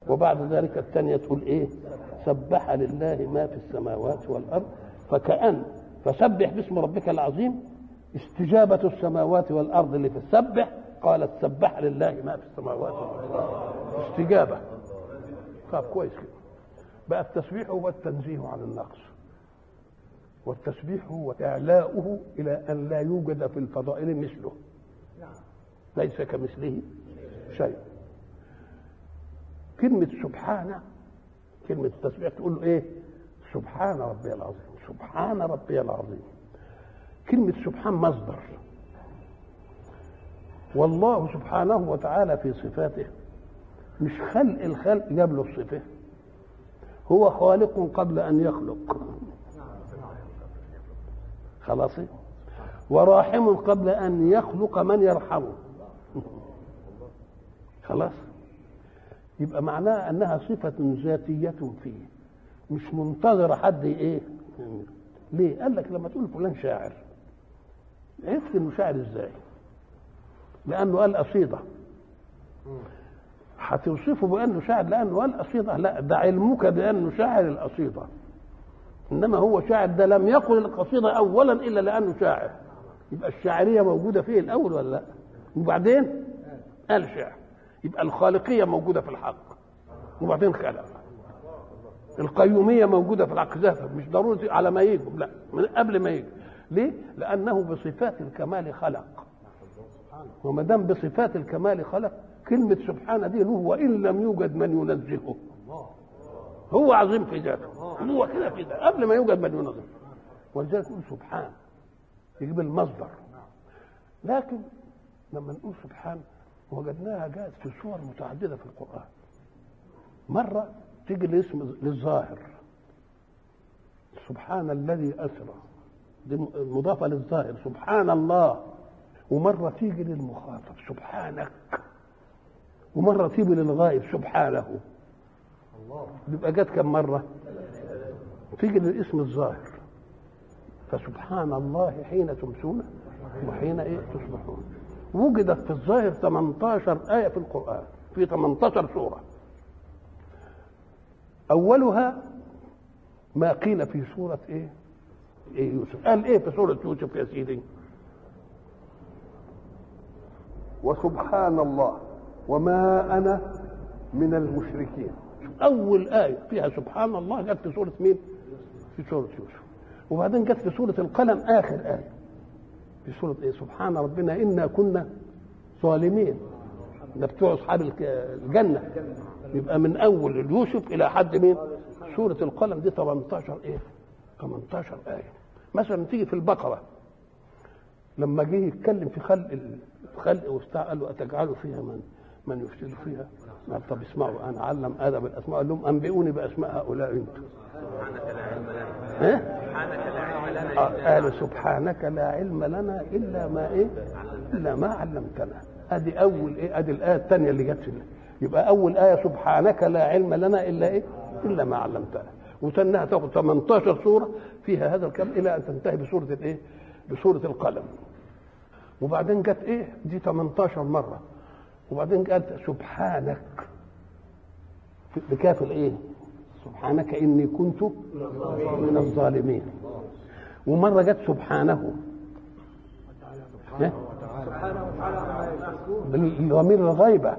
وبعد ذلك الثانية تقول إيه سبح لله ما في السماوات والأرض فكأن فسبح باسم ربك العظيم استجابة السماوات والأرض اللي في السبح قالت سبح لله ما في السماوات والأرض استجابة طب كويس كده بقى التسبيح هو التنزيه عن النقص والتسبيح هو إعلاؤه إلى أن لا يوجد في الفضائل مثله ليس كمثله شيء كلمة سبحانه كلمة التسبيح تقول له إيه سبحان ربي العظيم سبحان ربي العظيم كلمة سبحان مصدر والله سبحانه وتعالى في صفاته مش خلق الخلق جاب له الصفة هو خالق قبل أن يخلق خلاص وراحم قبل أن يخلق من يرحمه خلاص يبقى معناها أنها صفة ذاتية فيه مش منتظرة حد إيه ليه قال لك لما تقول فلان شاعر عرفت انه شاعر ازاي لانه قال قصيده هتوصفه بانه شاعر لانه قال قصيده لا ده علمك بانه شاعر القصيده انما هو شاعر ده لم يقل القصيده اولا الا لانه شاعر يبقى الشاعريه موجوده فيه الاول ولا لا وبعدين قال شعر يبقى الخالقيه موجوده في الحق وبعدين خلق القيوميه موجوده في الحق ذاتها مش ضروري على ما يجي لا من قبل ما يجي ليه؟ لأنه بصفات الكمال خلق وما دام بصفات الكمال خلق كلمة سبحان دي له وإن لم يوجد من ينزهه هو عظيم في ذاته هو كده في ذاته قبل ما يوجد من ينزهه ولذلك نقول سبحان يجيب المصدر لكن لما نقول سبحان وجدناها جاءت في صور متعددة في القرآن مرة تيجي الاسم للظاهر سبحان الذي أسرى دي مضافة للظاهر سبحان الله ومرة تيجي للمخاطب سبحانك ومرة تيجي للغائب سبحانه الله يبقى جت كم مرة تيجي للاسم الظاهر فسبحان الله حين تمسون وحين ايه تصبحون وجدت في الظاهر 18 آية في القرآن في 18 سورة أولها ما قيل في سورة إيه؟ إيه يوسف قال إيه في سورة يوسف يا سيدي وسبحان الله وما أنا من المشركين أول آية فيها سبحان الله جت في سورة مين؟ في سورة يوسف وبعدين جت في سورة القلم آخر آية في سورة إيه؟ سبحان ربنا إنا كنا ظالمين ده بتوع أصحاب الجنة يبقى من أول يوسف إلى حد مين؟ سورة القلم دي 18 إيه؟ 18 آية مثلا تيجي في البقرة لما جه يتكلم في خلق الخلق وبتاع قال له أتجعل فيها من من يفسد فيها قال طب اسمعوا أنا علم آدم الأسماء قال لهم أنبئوني بأسماء هؤلاء أنتم آه قالوا سبحانك لا علم لنا إلا ما إيه إلا ما علمتنا ادي اول ايه ادي الايه الثانيه اللي جت يبقى اول ايه سبحانك لا علم لنا الا ايه الا ما علمتنا وتنها تاخذ 18 سوره فيها هذا الكلام الى ان تنتهي بسوره الايه بسوره القلم وبعدين جت ايه دي 18 مره وبعدين جت سبحانك بكاف الايه سبحانك اني كنت من الظالمين ومره جت سبحانه سبحانه وتعالى ضمير الغيبة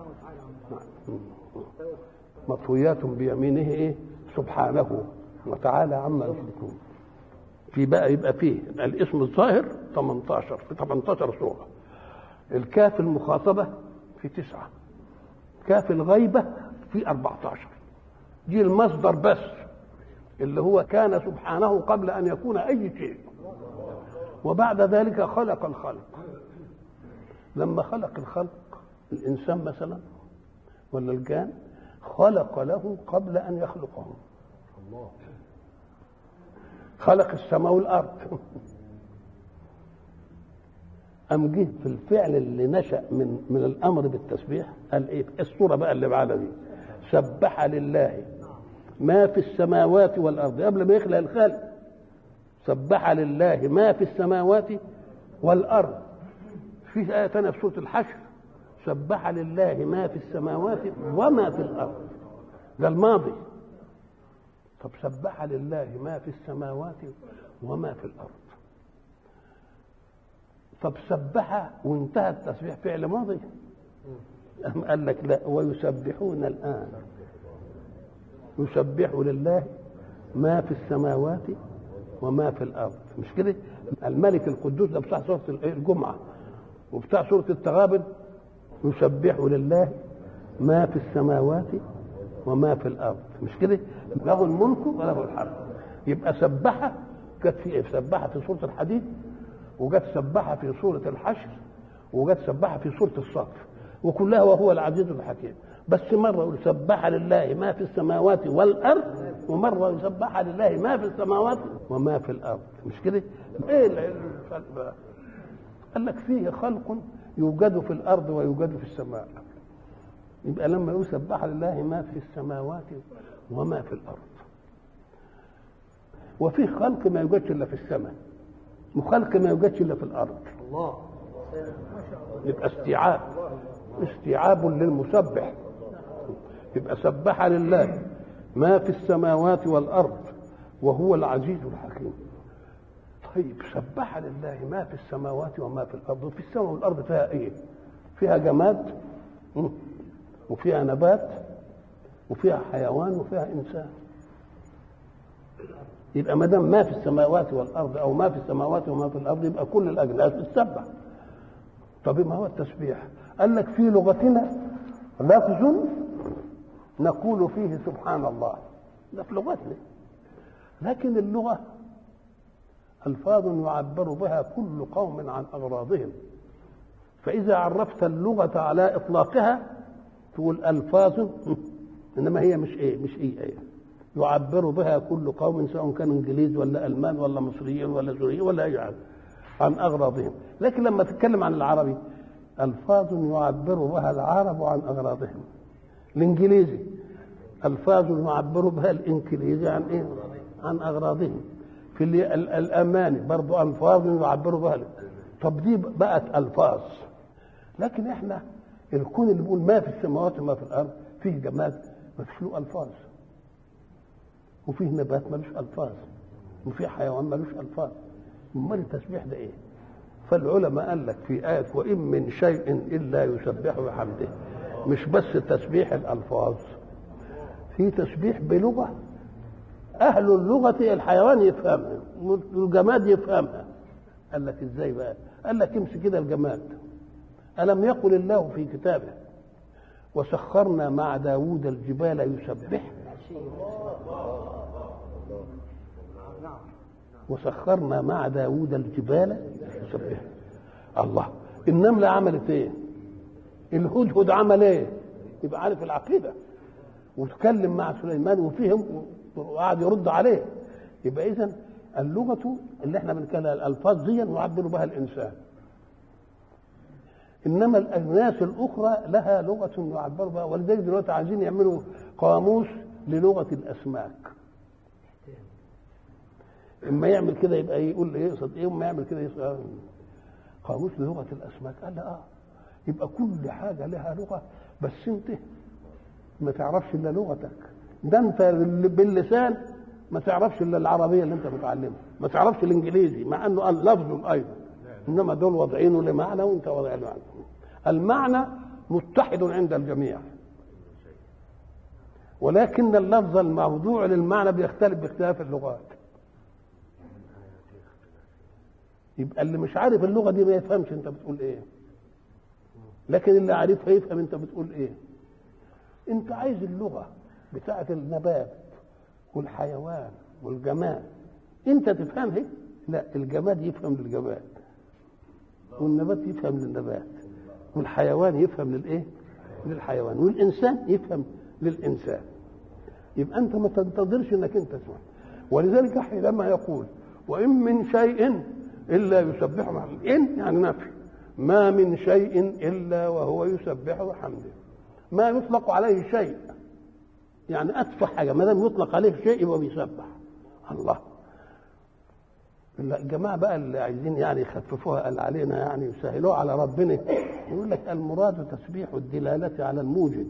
مطويات بيمينه ايه سبحانه وتعالى عما يشركون في بقى يبقى فيه الاسم الظاهر 18 في 18 سورة الكاف المخاطبة في تسعة كاف الغيبة في 14 دي المصدر بس اللي هو كان سبحانه قبل أن يكون أي شيء وبعد ذلك خلق الخلق لما خلق الخلق الانسان مثلا ولا الجان خلق له قبل ان يخلقه الله خلق السماء والارض أم جه في الفعل اللي نشأ من من الأمر بالتسبيح قال إيه؟ الصورة بقى اللي بعدها دي سبح لله ما في السماوات والأرض قبل ما يخلق الخلق سبح لله ما في السماوات والارض في آية ثانية في سورة الحشر سبح لله ما في السماوات وما في الارض ده الماضي طب سبح لله ما في السماوات وما في الارض طب سبح وانتهى التسبيح فعل ماضي أم قال لك لا ويسبحون الان يسبح لله ما في السماوات وما في الارض مش كده الملك القدوس ده بتاع سوره الجمعه وبتاع سوره التغابن يسبح لله ما في السماوات وما في الارض مش كده له الملك وله الحمد يبقى سبح جت في ايه سبح في سوره الحديد وجت سبح في سوره الحشر وجت سبح في سوره الصف وكلها وهو العزيز الحكيم بس مره يقول سبح لله ما في السماوات والارض ومره يسبح لله ما في السماوات وما في الارض مش كده ايه الفرق بقى قال لك فيه خلق يوجد في الارض ويوجد في السماء يبقى لما يقول سبح لله ما في السماوات وما في الارض وفي خلق ما يوجدش الا في السماء وخلق ما يوجدش الا في الارض الله يبقى استيعاب استيعاب للمسبح يبقى سبح لله ما في السماوات والارض وهو العزيز الحكيم طيب سبح لله ما في السماوات وما في الارض وفي السماء والارض فيها ايه فيها جماد م? وفيها نبات وفيها حيوان وفيها انسان يبقى ما دام ما في السماوات والارض او ما في السماوات وما في الارض يبقى كل الاجناس بتسبح طب ما هو التسبيح قال لك في لغتنا لفظ نقول فيه سبحان الله ده في لغتنا لكن اللغه الفاظ يعبر بها كل قوم عن اغراضهم فاذا عرفت اللغه على اطلاقها تقول الفاظ انما هي مش ايه مش ايه, إيه. يعبر بها كل قوم سواء كانوا انجليز ولا المان ولا مصريين ولا سوريين ولا اي حاجه عن اغراضهم لكن لما تتكلم عن العربي الفاظ يعبر بها العرب عن اغراضهم الانجليزي الفاظ يعبر بها الانجليزي عن ايه عن اغراضهم في اللي الاماني برضو الفاظ يعبر بها طب دي بقت الفاظ لكن احنا الكون اللي بيقول ما في السماوات وما في الارض فيه جماد ما فيش له الفاظ وفيه نبات ملوش الفاظ وفيه حيوان ملوش الفاظ امال التسبيح ده ايه فالعلماء قال لك في آية وإن من شيء إلا يسبح بحمده مش بس تسبيح الألفاظ في تسبيح بلغة أهل اللغة الحيوان يفهمها والجماد يفهمها قال لك إزاي بقى قال لك امسك كده الجماد ألم يقل الله في كتابه وسخرنا مع داوود الجبال يسبح وسخرنا مع داوود الجبال يسبح الله النملة عملت ايه الهدهد عمل ايه يبقى عارف العقيدة وتكلم مع سليمان وفهم وقعد يرد عليه يبقى اذا اللغة اللي احنا بنتكلم الالفاظ دي نعبر بها الانسان انما الاجناس الاخرى لها لغه يعبر بها ولذلك دلوقتي عايزين يعملوا قاموس للغه الاسماك اما يعمل كده يبقى يقول لي يقصد ايه اما يعمل كده يقصد قاموس للغه الاسماك قال لا اه يبقى كل حاجه لها لغه بس انت ما تعرفش الا لغتك ده انت باللسان ما تعرفش الا العربيه اللي انت متعلمها ما تعرفش الانجليزي مع انه قال لفظ ايضا انما دول واضعينه لمعنى وانت واضع له معنى المعنى متحد عند الجميع ولكن اللفظ الموضوع للمعنى بيختلف باختلاف اللغات يبقى اللي مش عارف اللغه دي ما يفهمش انت بتقول ايه لكن اللي عارفها يفهم انت بتقول ايه انت عايز اللغه بتاعه النبات والحيوان والجماد انت تفهمها لا الجماد يفهم للجماد والنبات يفهم للنبات والحيوان يفهم للايه للحيوان والانسان يفهم للانسان يبقى انت ما تنتظرش انك انت تسمع ولذلك حينما يقول وان من شيء الا يسبح بحمده ان يعني نفي ما من شيء الا وهو يسبح بحمده ما يطلق عليه شيء يعني اتفه حاجه ما دام يطلق عليه شيء يبقى بيسبح الله لا الجماعة بقى اللي عايزين يعني يخففوها قال علينا يعني يسهلوها على ربنا يقول لك المراد تسبيح الدلالة على الموجد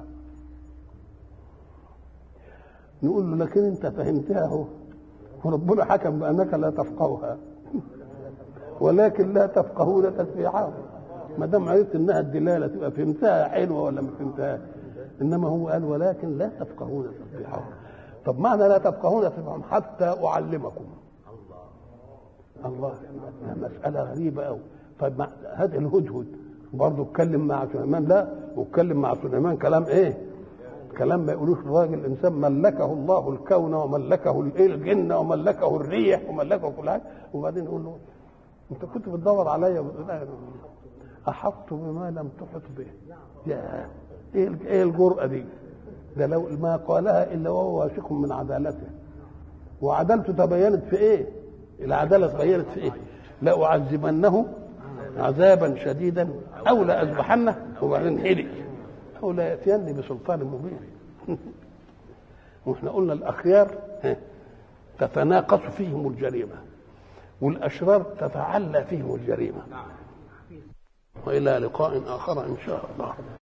نقول له لكن انت فهمتها اهو وربنا حكم بانك لا تفقهها ولكن لا تفقهون تسبيحهم ما دام عرفت انها الدلاله تبقى فهمتها حلوه ولا ما فهمتها انما هو قال ولكن لا تفقهون تسبيحهم طب معنى لا تفقهون تسبيحهم حتى اعلمكم الله مساله غريبه قوي طيب هذا الهدهد برضه اتكلم مع سليمان لا واتكلم مع سليمان كلام ايه كلام ما يقولوش الراجل الانسان ملكه الله الكون وملكه الجن وملكه الريح وملكه كل حاجه وبعدين يقول له انت كنت بتدور عليا احطت بما لم تحط به يا ايه ايه الجرأه دي ده لو ما قالها الا وهو واثق من عدالته وعدالته تبينت في ايه العداله تبينت في ايه لاعذبنه عذابا شديدا او لاذبحنه وبعدين حلق او لا ياتيني بسلطان مبين واحنا قلنا الاخيار تتناقص فيهم الجريمه والاشرار تتعلى فيهم الجريمه والى لقاء اخر ان شاء الله